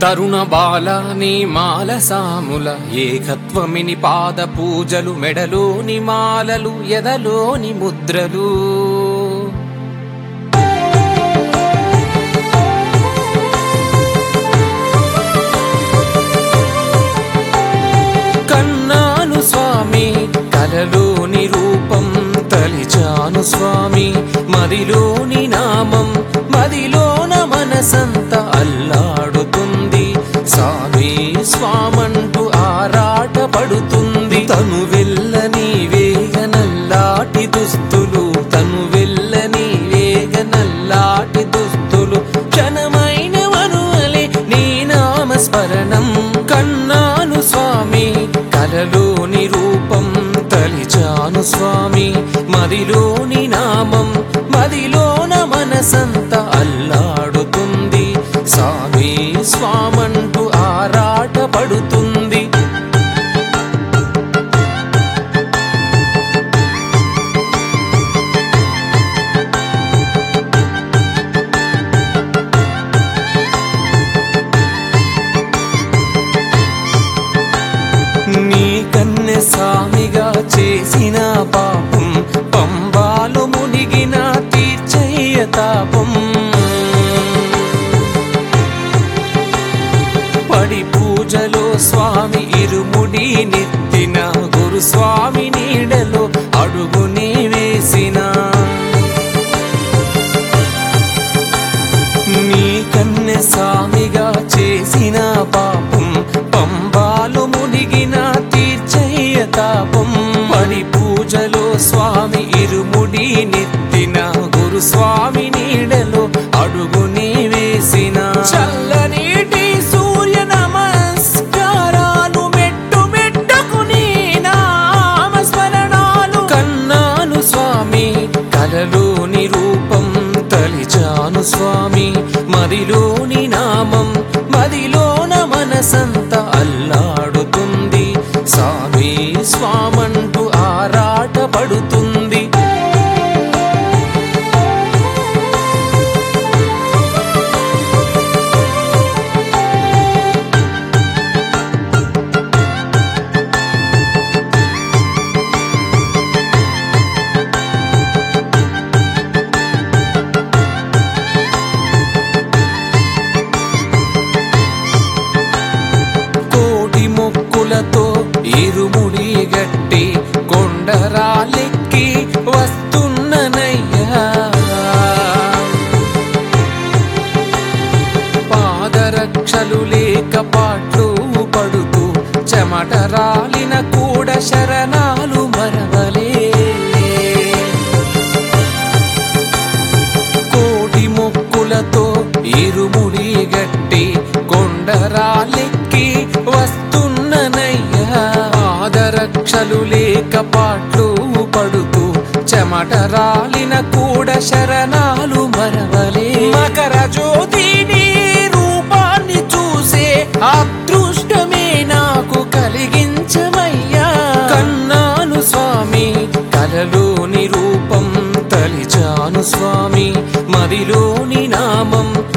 తరుణ బాల నీ మాల సాముల ఏకత్వమిని పాద పూజలు మెడలోని మాలలు ఎదలోని ముద్రలు కన్నాను స్వామి కలలోని రూపం తలిచాను స్వామి మదిలోని నామం మదిలోన మనసంత అల్లాడుతుంది స్వామి స్వామంటూ ఆరాట పడుతుంది తను వెళ్ళని వేగ నల్లాటి దుస్తులు తను వెళ్ళని వేగ నల్లాటి దుస్తులు క్షణమైన వనువలే నీ నామస్మరణం కన్నాను స్వామి కలలోని రూపం తలిచాను స్వామి మదిలోని నామం మదిలోన మనసంత అల్లాడుతుంది స్వామి స్వామంటూ ఆరాట పడుతుంది నీ కన్నె సామిగా చేసిన పాపం పంబాలు మునిగిన తీర్చయ్య తాపం పడి పూజలో స్వామి ఇరుముడి నెత్తిన గురు స్వామి నీడలో అడుగుని వేసిన నీ కన్నె సామిగా చేసిన పాపం పంబాలు మునిగిన తీర్చయ్య తాపం పడి పూజలో స్వామి ఇరుముడి నెత్తిన గురు స్వామి నీడలో అడుగుని వేసిన చల్లనీటి సూర్య నమస్కారాలు మెట్టు మెట్టుకుని నామస్మరణాలు కన్నాను స్వామి కలలోని రూపం తలిచాను స్వామి మదిలోని నామం మదిలోన మనసంత అల్లాడుతుంది స్వామి స్వామంటూ ఆరాట పడుతుంది కోటి మొక్కులతో ఇరుముడి గట్టి కొండరాలెక్కి వస్తున్ననయ్యా పాదరక్షలు లేక పాట్లు పడుతూ చెమట రాలిన కూడా శరణాలు మరవలే కోటి మొక్కులతో ఇరుముడి గట్టి కొండరాలెక్కి వస్తున్ననయ్యా ఆదరక్షలు లేక పాట్లు పడుతూ చెమట రాలిన కూడా శరణాలు మరవలే మకర జ్యోతిని రూపాన్ని చూసే అదృష్టమే నాకు కలిగించమయ్యా కన్నాను స్వామి కలలోని రూపం తలిచాను స్వామి మదిలోని నామం